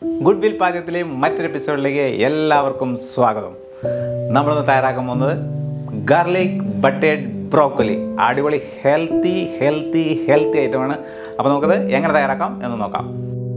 good will പാചകത്തിലെ മറ്റൊരു എപ്പിസോഡിലേക്ക് എല്ലാവർക്കും സ്വാഗതം നമ്മളിന്ന് തയ്യാറാക്കാൻ പോകുന്നത് ഗാർലിക് ബട്ടേഡ് ബ്രോക്കലി അടിപൊളി ഹെൽത്തി ഹെൽത്തി ഹെൽത്തി ഐറ്റമാണ് അപ്പോൾ നമുക്കത് എങ്ങനെ തയ്യാറാക്കാം എന്ന് നോക്കാം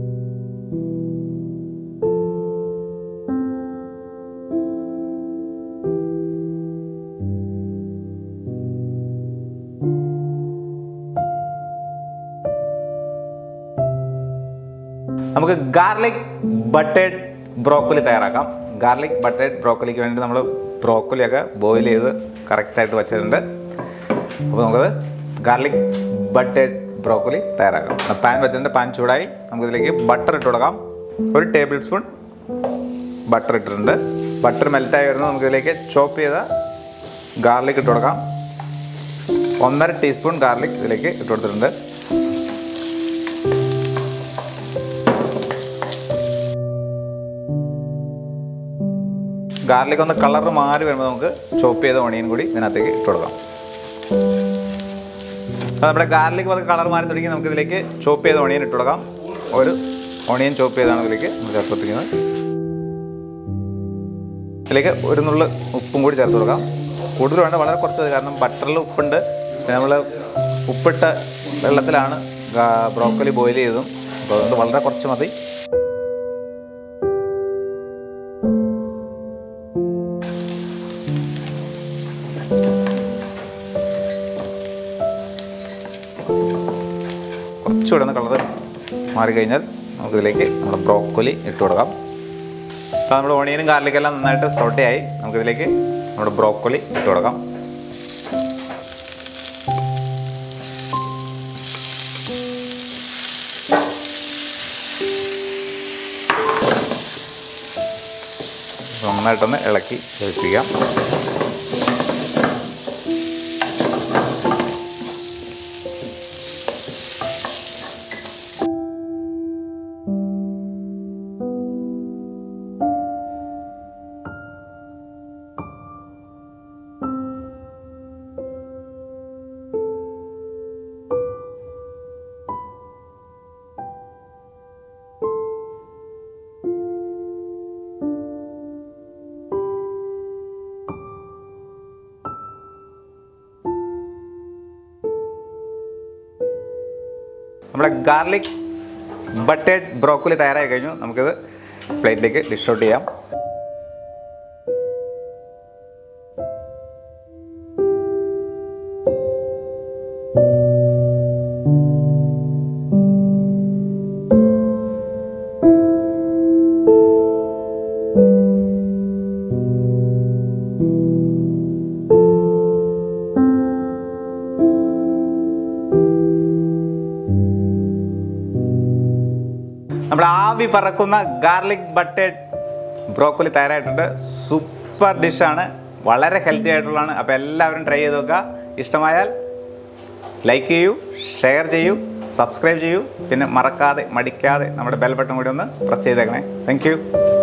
നമുക്ക് ഗാർലിക് ബട്ടേഡ് ബ്രോക്കലി തയ്യാറാക്കാം ഗാർലിക് ബട്ടേഡ് ബ്രോക്കലിക്ക് വേണ്ടി നമ്മൾ ബ്രോക്കലിയൊക്കെ ബോയിൽ ചെയ്ത് കറക്റ്റായിട്ട് വെച്ചിട്ടുണ്ട് അപ്പോൾ നമുക്കത് ഗാർലിക് ബട്ടേഡ് ബ്രോക്കലി തയ്യാറാക്കാം പാൻ വെച്ചിട്ടുണ്ട് പാൻ ചൂടായി നമുക്കിതിലേക്ക് ബട്ടർ ഇട്ട് കൊടുക്കാം ഒരു ടേബിൾ സ്പൂൺ ബട്ടർ ഇട്ടിട്ടുണ്ട് ബട്ടർ മെൽറ്റായി വരുന്നത് നമുക്കിതിലേക്ക് ചോപ്പ് ചെയ്ത ഗാർലിക് ഇട്ട് കൊടുക്കാം ഒന്നര ടീസ്പൂൺ ഗാർലിക് ഇതിലേക്ക് ഇട്ട് കൊടുത്തിട്ടുണ്ട് ഗാർലിക് ഒന്ന് കളർ മാറി വരുമ്പോൾ നമുക്ക് ചോപ്പ് ചെയ്ത ഓണിയൻ കൂടി ഇതിനകത്തേക്ക് ഇട്ട് കൊടുക്കാം അപ്പോൾ നമ്മുടെ ഗാർലിക് പതുക്കെ കളർ മാറി തുടങ്ങി നമുക്ക് ഇതിലേക്ക് ചോപ്പ് ചെയ്ത ഓണിയൻ ഇട്ട് കൊടുക്കാം ഒരു ഓണിയൻ ചോപ്പ് ചെയ്താണ് ഇതിലേക്ക് നമ്മൾ ചേർത്ത് കൊടുത്തിരിക്കുന്നത് ഇതിലേക്ക് ഒരു നുള്ളു ഉപ്പും കൂടി ചേർത്ത് കൊടുക്കാം കൂടുതൽ വേണ്ട വളരെ കുറച്ച് മതി കാരണം ബട്ടറിൽ ഉപ്പുണ്ട് പിന്നെ നമ്മൾ ഉപ്പിട്ട വെള്ളത്തിലാണ് ബ്രോക്കലി ബോയിൽ ചെയ്തതും അപ്പോൾ അതുകൊണ്ട് വളരെ കുറച്ച് മതി കുറച്ചുകൂടെ ഒന്ന് കളർ മാറിക്കഴിഞ്ഞാൽ നമുക്കിതിലേക്ക് നമ്മുടെ ബ്രോക്കോലി ഇട്ട് കൊടുക്കാം അപ്പോൾ നമ്മുടെ ഓണിയനും ഗാർലിക്കെല്ലാം നന്നായിട്ട് സോട്ടയായി നമുക്കിതിലേക്ക് നമ്മുടെ ബ്രോക്കോലി ഇട്ട് കൊടുക്കാം നന്നായിട്ടൊന്ന് ഇളക്കി യോജിപ്പിക്കാം നമ്മുടെ ഗാർലിക് ബട്ടേഡ് ബ്രോക്കലി തയ്യാറായി കഴിഞ്ഞു നമുക്കിത് പ്ലേറ്റിലേക്ക് ഡിഷ് ഔട്ട് ചെയ്യാം നമ്മുടെ ആവി പറക്കുന്ന ഗാർലിക് ബട്ടേഡ് ബ്രോക്കലി തയ്യാറായിട്ടുണ്ട് സൂപ്പർ ഡിഷാണ് വളരെ ഹെൽത്തി ആയിട്ടുള്ളതാണ് അപ്പോൾ എല്ലാവരും ട്രൈ ചെയ്ത് നോക്കുക ഇഷ്ടമായാൽ ലൈക്ക് ചെയ്യൂ ഷെയർ ചെയ്യൂ സബ്സ്ക്രൈബ് ചെയ്യൂ പിന്നെ മറക്കാതെ മടിക്കാതെ നമ്മുടെ ബെൽ ബട്ടൺ കൂടി ഒന്ന് പ്രസ് ചെയ്തേക്കണേ താങ്ക്